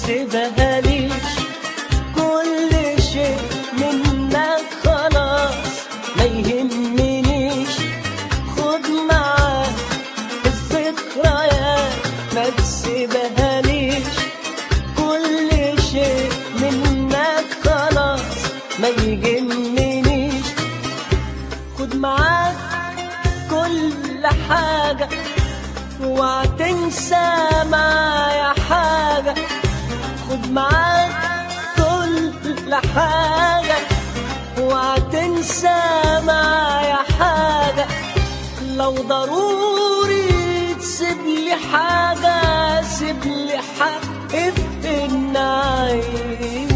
تسيبها ليش كل شيء منك خلاص ما يهمنيش خد معاك الذكريات ما تسيبها ليش كل شيء منك خلاص ما يهمنيش خد معاك كل حاجة وتنسى معايا حاجة خد معاك كل حاجة وتنسى معايا حاجة لو ضروري تسيب لي حاجة سيب لي حق في النعيش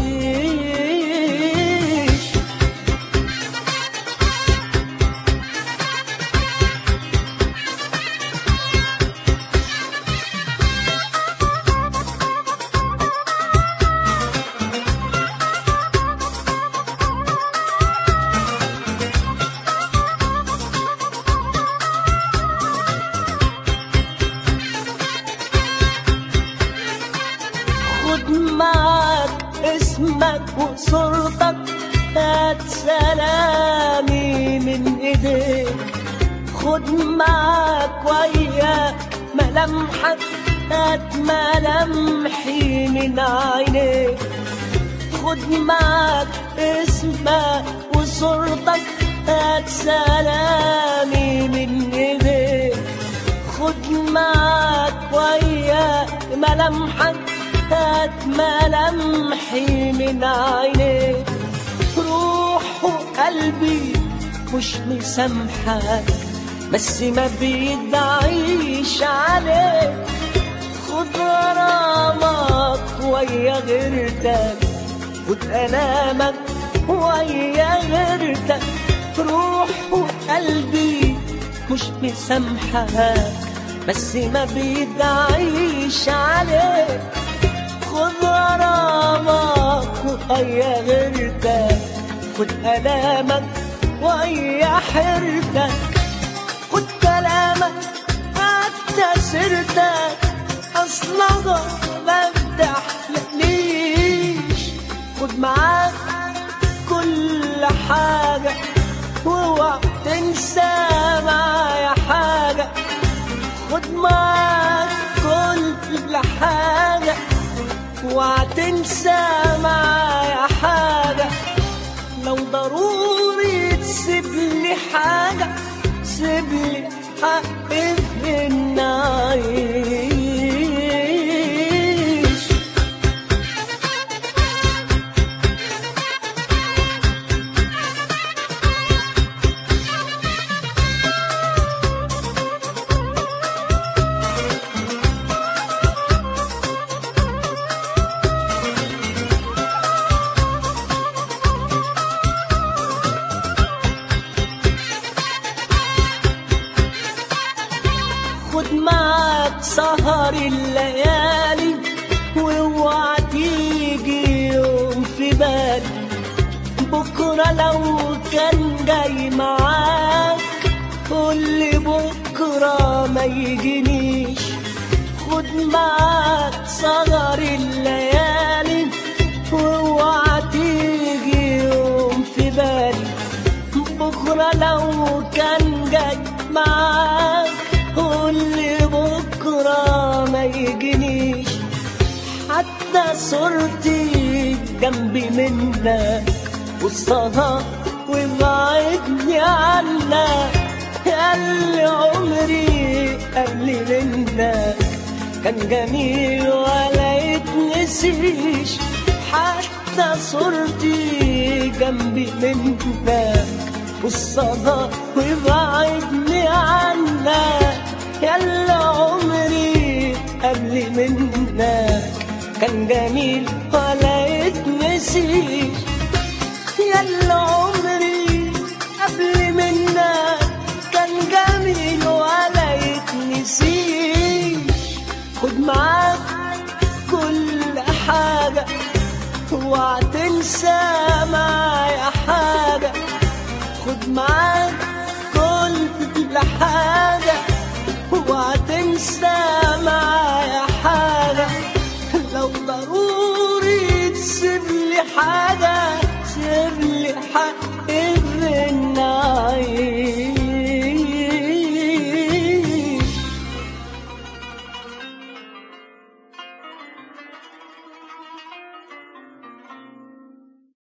خد معاك اسمك وصورتك هات سلامي من ايديك خد معاك وياك ملامحك هات ملامحي من عينيك خد معاك اسمك وصورتك هات سلامي من ايديك خد معاك وياك ملامحك هات ملامحي من عينيك روح وقلبي مش مسامحك بس ما بيدعيش عليك خد غرامك ويا غيرتك خد ألامك ويا غيرتك روح وقلبي مش مسامحك بس ما بيدعيش عليك خد غرامك ويا غيرتك خد ألامك ويا حيرتك خد كلامك حتى سيرتك أصلها ما بتحلقليش خد معاك كل حاجة واوعى تنسى معايا حاجة خد معاك كل حاجة وهتنسى معايا حاجة لو ضروري تسيب لي حاجة سيب لي حق في النعيش خد معاك سهر الليالي واوعى تيجي يوم في بالي بكرة لو كان جاي معاك قولي بكرة ما يجينيش خد معاك سهر الليالي واوعى تيجي يوم في بالي بكرة لو كان جاي معاك قولي بكرة ما يجينيش حتى صورتي جنبي منك وسطها وبعدني عنك قال عمري قبل منك كان جميل ولا يتنسيش حتى صورتي جنبي منك والصدى وبعدني عنك يلا عمري قبل منك كان جميل ولا يتنسيش يلا عمري قبل منك كان جميل ولا يتنسيش خد معاك كل حاجة وهتنسى معايا حاجة خد معاك كل حاجة وهتنسى